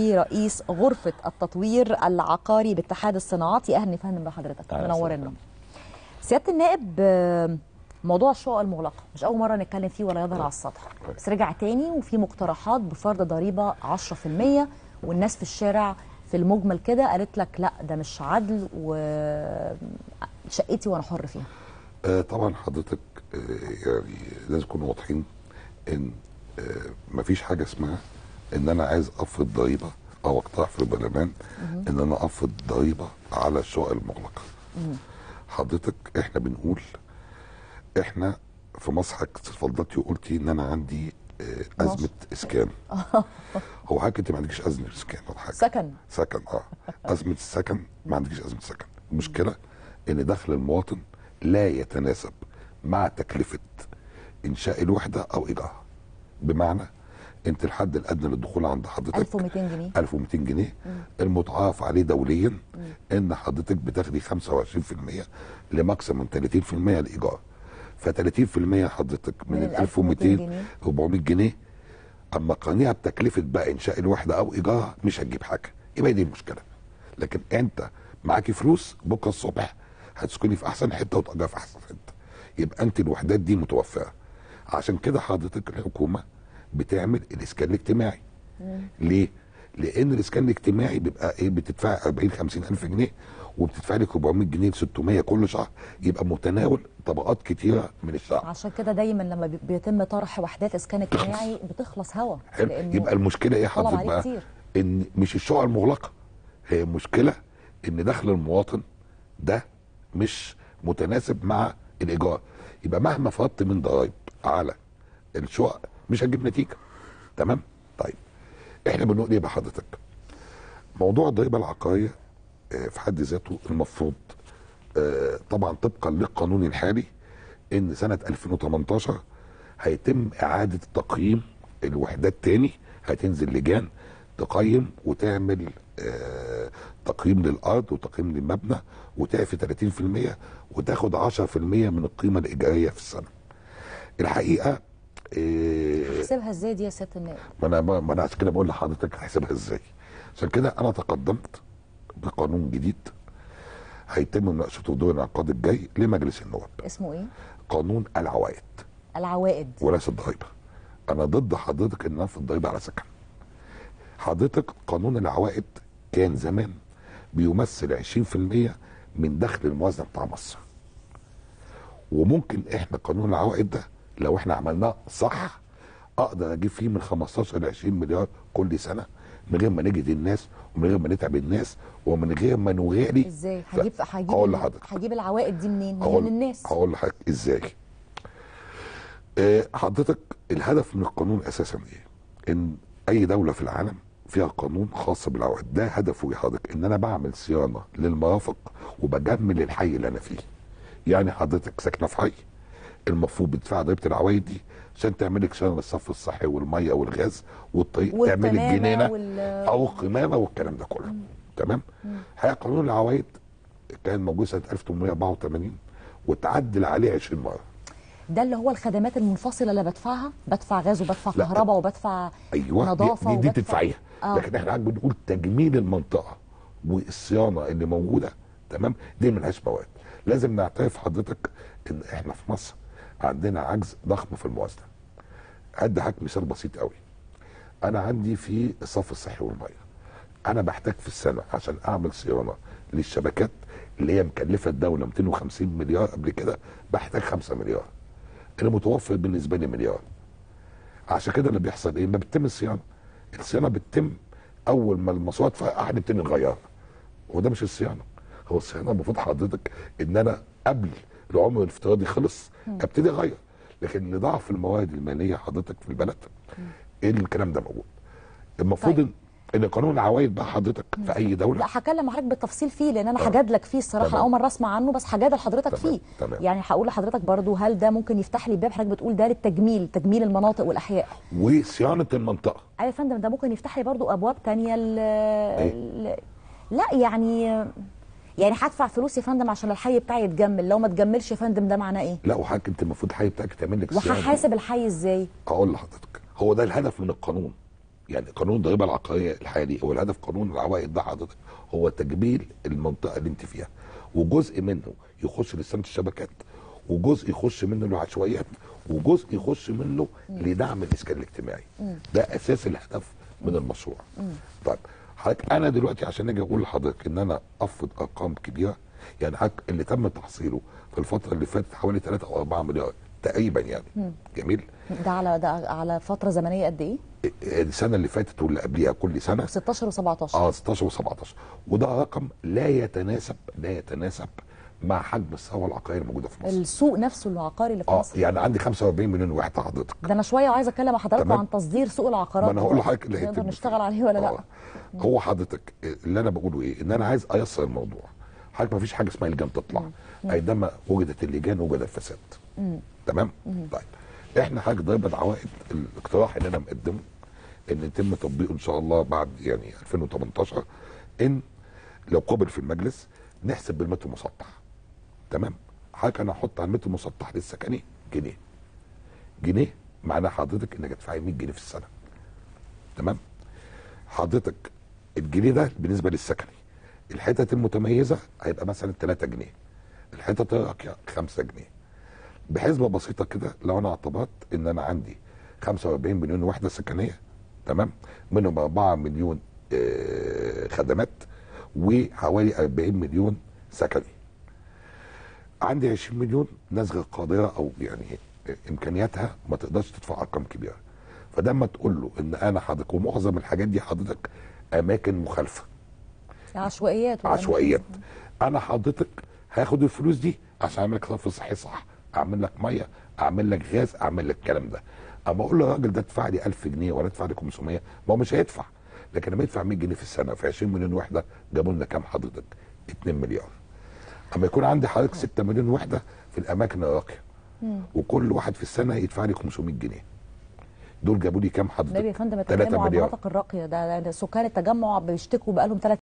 رئيس غرفة التطوير العقاري باتحاد الصناعات يا أهلا فندم بحضرتك أهلا منورنا وسهلا. سيادة النائب آه، موضوع الشقق المغلقة مش أول مرة نتكلم فيه ولا يظهر على السطح بس رجع تاني وفي مقترحات بفرض ضريبة 10% والناس في الشارع في المجمل كده قالت لك لا ده مش عدل وشقتي وأنا حر فيها آه طبعا حضرتك آه يعني لازم نكون واضحين ان آه مفيش حاجه اسمها ان انا عايز افرض ضريبه او اقترح في البرلمان ان انا افرض ضريبه على الشقق المغلقه. حضرتك احنا بنقول احنا في مصر حضرتك اتفضلتي وقلتي ان انا عندي آه ازمه اسكان. هو حضرتك انت ما عندكيش ازمه اسكان ولا حاجه. سكن سكن اه ازمه السكن ما عندكيش ازمه سكن المشكله ان دخل المواطن لا يتناسب مع تكلفه انشاء الوحده او ايجارها بمعنى انت الحد الادنى للدخول عند حضرتك 1200 جنيه 1200 جنيه المتعارف عليه دوليا ان حضرتك بتاخدي 25% لماكسيموم 30% الايجار ف 30% حضرتك من, من ال ال 1200 جنيه. 400 جنيه اما قانيها بتكلفه بقى انشاء الوحده او ايجارها مش هتجيب حاجه يبقى دي المشكله لكن انت معاكي فلوس بكره الصبح هتسكني في احسن حته وتأجري في احسن حته يبقى انت الوحدات دي متوفره عشان كده حضرتك الحكومه بتعمل الاسكان الاجتماعي ليه؟ لان الاسكان الاجتماعي بيبقى ايه بتدفع 40 50 الف جنيه وبتدفع لك 400 جنيه ل 600 كل شهر يبقى متناول طبقات كتيره من الشعب عشان كده دايما لما بي- بيتم طرح وحدات اسكان اجتماعي بتخلص هوا حلو لأنه يبقى المشكله ايه طلب حضرتك عليه بقى كتير. ان مش الشقق المغلقه هي المشكله ان دخل المواطن ده مش متناسب مع الايجار يبقى مهما فرضت من ضرائب على الشقق مش هتجيب نتيجه تمام طيب احنا بنقول ايه بقى حضرتك موضوع الضريبه العقاريه آه، في حد ذاته المفروض آه، طبعا طبقا للقانون الحالي ان سنه 2018 هيتم اعاده تقييم الوحدات تاني هتنزل لجان تقيم وتعمل آه، تقييم للارض وتقييم للمبنى وتعفي 30% وتاخد 10% من القيمه الايجاريه في السنه. الحقيقه آه، تحسبها ازاي دي يا سياده النائب ما انا ما انا عشان كده بقول لحضرتك هحسبها ازاي عشان كده انا تقدمت بقانون جديد هيتم مناقشته دور الانعقاد الجاي لمجلس النواب اسمه ايه قانون العوائد العوائد وليس الضريبه انا ضد حضرتك ان نفرض الضريبه على سكن حضرتك قانون العوائد كان زمان بيمثل 20% من دخل الموازنه بتاع مصر وممكن احنا قانون العوائد ده لو احنا عملناه صح اقدر اجيب فيه من 15 ل 20 مليار كل سنه من غير ما نجد الناس ومن غير ما نتعب الناس ومن غير ما نغالي ازاي ف- هجيب هجيب هقول ال- لحضرتك هجيب العوائد دي منين هي هقول من الناس هقول لحضرتك ازاي آه، حضرتك الهدف من القانون اساسا ايه ان اي دوله في العالم فيها قانون خاص بالعوائد ده هدفه يا حضرتك ان انا بعمل صيانه للمرافق وبجمل الحي اللي انا فيه يعني حضرتك ساكنه في حي المفروض بتدفع ضريبه العوائد دي عشان تعمل لك صيانه للصرف الصحي والميه والغاز والطريق تعمل لك والقمامة جنينه وال- او قمامه والكلام ده كله تمام هي قانون العوائد كان موجود سنه 1884 وتعدل عليه 20 مره ده اللي هو الخدمات المنفصله اللي بدفعها بدفع غاز وبدفع لا. كهرباء وبدفع ايوه نظافه دي, دي, دي وبدفع- تدفعيها آه. لكن احنا قاعد بنقول تجميل المنطقه والصيانه اللي موجوده تمام دي ملهاش مواد لازم نعترف حضرتك ان احنا في مصر عندنا عجز ضخم في الموازنه ادي حضرتك مثال بسيط قوي انا عندي في الصرف الصحي والميه انا بحتاج في السنه عشان اعمل صيانه للشبكات اللي هي مكلفه الدوله 250 مليار قبل كده بحتاج 5 مليار المتوفر بالنسبه لي مليار عشان كده اللي بيحصل ايه ما بتتم الصيانه الصيانه بتتم اول ما المصوات فرقع هنبتدي نغيرها وده مش الصيانه هو الصيانه المفروض حضرتك ان انا قبل العمر الافتراضي خلص ابتدي اغير لكن لضعف الموارد الماليه حضرتك في البلد ايه الكلام ده موجود المفروض طيب. ان ان قانون العوائد بقى حضرتك في اي دوله لا هكلم حضرتك بالتفصيل فيه لان انا آه. هجادلك فيه الصراحه تمام. انا اول مره اسمع عنه بس هجادل حضرتك تمام. فيه تمام. يعني هقول لحضرتك برضو هل ده ممكن يفتح لي باب حضرتك بتقول ده للتجميل تجميل المناطق والاحياء وصيانه المنطقه ايوه يا فندم ده ممكن يفتح لي برضو ابواب تانية ل... ل... لا يعني يعني هدفع فلوس يا فندم عشان الحي بتاعي يتجمل لو ما اتجملش يا فندم ده معناه ايه لا وحضرتك انت المفروض الحي بتاعك تعمل لك صيانه وهحاسب الحي ازاي اقول لحضرتك هو ده الهدف من القانون يعني قانون الضريبه العقاريه الحالي هو الهدف قانون العوائد ده حضرتك هو تجميل المنطقه اللي انت فيها وجزء منه يخش لسنه الشبكات وجزء يخش منه للعشوائيات وجزء يخش منه لدعم الاسكان الاجتماعي ده اساس الهدف من المشروع طيب حضرتك انا دلوقتي عشان اجي اقول لحضرتك ان انا افرض ارقام كبيره يعني حضرتك اللي تم تحصيله في الفتره اللي فاتت حوالي 3 او 4 مليار تقريبا يعني جميل ده على ده على فتره زمنيه قد ايه؟ السنه اللي فاتت واللي قبليها كل سنه 16 و17 اه 16 و17 وده رقم لا يتناسب لا يتناسب مع حجم الثروه العقاريه الموجوده في مصر السوق نفسه العقاري اللي في اه مصر يعني عندي 45 مليون وحده حضرتك ده انا شويه وعايزه اتكلم مع حضراتكم تمام. عن تصدير سوق العقارات ما انا هقول لحضرتك اللي نقدر هيتم نشتغل عليه ولا لا آه. هو حضرتك اللي انا بقوله ايه ان انا عايز ايسر الموضوع حضرتك ما فيش حاجه اسمها لجان تطلع اينما وجدت اللجان وجد الفساد تمام طيب احنا حاجه ضريبه عوائد الاقتراح اللي انا مقدمه ان يتم تطبيقه ان شاء الله بعد يعني 2018 ان لو قبل في المجلس نحسب بالمتر المسطح تمام حضرتك انا احط على المتر المسطح للسكني جنيه جنيه معناه حضرتك انك هتدفعي 100 جنيه في السنه تمام حضرتك الجنيه ده بالنسبه للسكني الحتت المتميزه هيبقى مثلا 3 جنيه الحتت الراقيه 5 جنيه بحسبه بسيطه كده لو انا اعتبرت ان انا عندي 45 مليون وحده سكنيه تمام منهم 4 مليون آه، خدمات وحوالي 40 مليون سكني عندي 20 مليون ناس غير قادره او يعني امكانياتها ما تقدرش تدفع ارقام كبيره فده اما تقول له ان انا حضرتك ومعظم الحاجات دي حضرتك اماكن مخالفه عشوائيات ولا عشوائيات انا حضرتك هاخد الفلوس دي عشان اعمل لك صرف صحي صح اعمل لك ميه اعمل لك غاز اعمل لك الكلام ده اما اقول للراجل ده ادفع لي 1000 جنيه ولا ادفع لي 500 ما هو مش هيدفع لكن لما يدفع 100 جنيه في السنه في 20 مليون وحده جابوا لنا كام حضرتك 2 مليار اما يكون عندي حضرتك 6 مليون وحده في الاماكن الراقيه وكل واحد في السنه يدفع لي 500 جنيه دول جابوا لي كام حضرتك النبي يا فندم 3 اتكلموا عن مليار المناطق الراقيه ده, ده سكان التجمع بيشتكوا بقالهم ثلاث